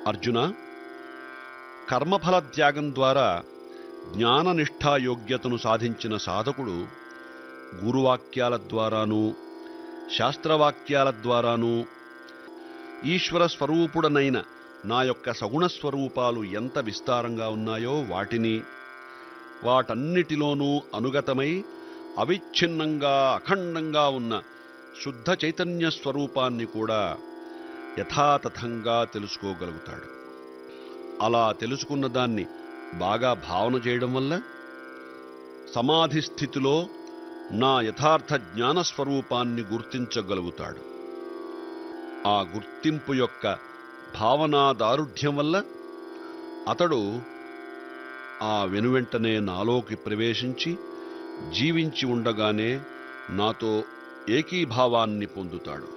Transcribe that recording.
అర్జున కర్మఫల త్యాగం ద్వారా జ్ఞాననిష్టాయోగ్యతను సాధించిన సాధకుడు గురువాక్యాల ద్వారానూ శాస్త్రవాక్యాల ద్వారానూ ఈశ్వర స్వరూపుడనైన నా యొక్క సగుణ స్వరూపాలు ఎంత విస్తారంగా ఉన్నాయో వాటిని వాటన్నిటిలోనూ అనుగతమై అవిచ్ఛిన్నంగా అఖండంగా ఉన్న శుద్ధ చైతన్య స్వరూపాన్ని కూడా యథాతథంగా తెలుసుకోగలుగుతాడు అలా తెలుసుకున్న దాన్ని బాగా భావన చేయడం వల్ల సమాధి స్థితిలో నా యథార్థ జ్ఞానస్వరూపాన్ని గుర్తించగలుగుతాడు ఆ గుర్తింపు యొక్క భావనా దారుఢ్యం వల్ల అతడు ఆ వెనువెంటనే నాలోకి ప్రవేశించి జీవించి ఉండగానే నాతో ఏకీభావాన్ని పొందుతాడు